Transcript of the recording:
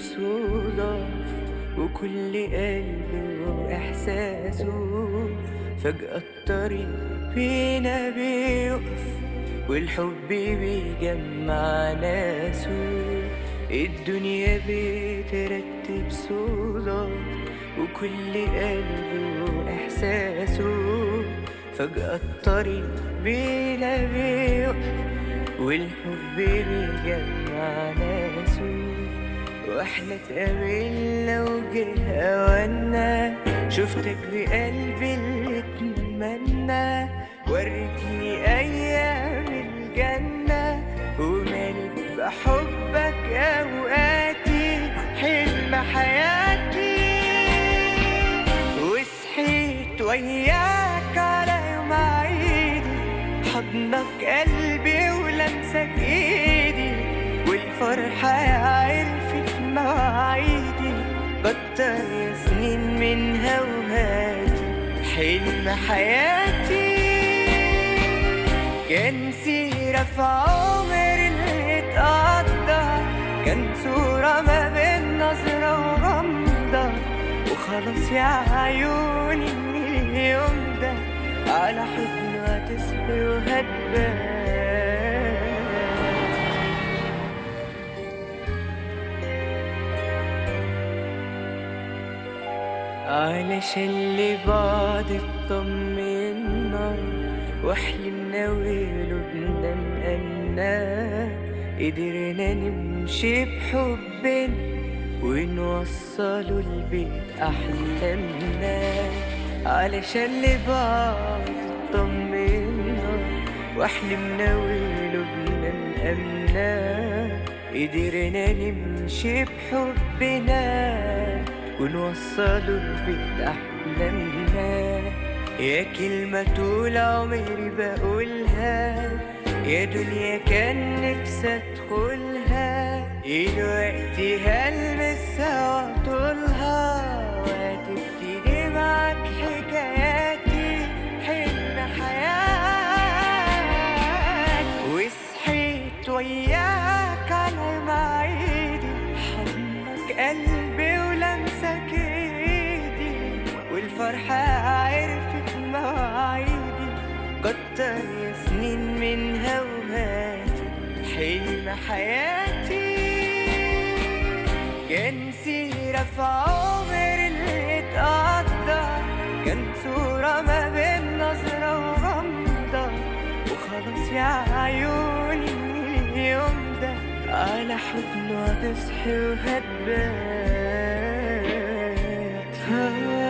بصدف وكل قلب وإحساسه فجأة الطريق بينا بيقف والحب بيجمع ناسه الدنيا بترتب صدف وكل قلب وإحساسه فجأة الطريق بينا بيقف والحب بيجمع ناسه واحنا اتقابلنا وجه اونا شفتك بقلبي اللي اتمنى وريتني ايام الجنة ومالت بحبك اوقاتي حلم حياتي وصحيت وياك على يوم عيدي حضنك قلبي ولمسك ايدي والفرحة عرفت مواعيدي بكتر يا سنين منها وهاتي حلم حياتي كان سيرة في عمر اللي اتقضى كان صورة ما بين نظرة وغمضة وخلاص يا عيوني من اليوم ده على حضنه هتصحي وهتبان علشان لبعض اطمنا واحلمنا وقلوبنا مقنا قدرنا نمشي بحبنا ونوصلوا البيت أحلامنا علشان لبعض اطمنا واحلمنا وقلوبنا مأمنا قدرنا نمشي بحبنا ونوصلوا البيت أحلامنا يا كلمة طول عمري بقولها يا دنيا كان نفسي ادخلها دلوقتي هلمسها واطولها وهتبتدي معاك حكاياتي حلم حياتي وصحيت وياك على مواعيدي حضنك قلبي ولمسك ايدي والفرحة عرفت مواعيدي كتر يا سنين منها وهاتي حلم حياتي كان سيرة في عمر اللي اتقضى كان صورة ما بين نظرة وغمضة وخلاص يا عيوني من اليوم ده على حضنه هتصحي وهتبات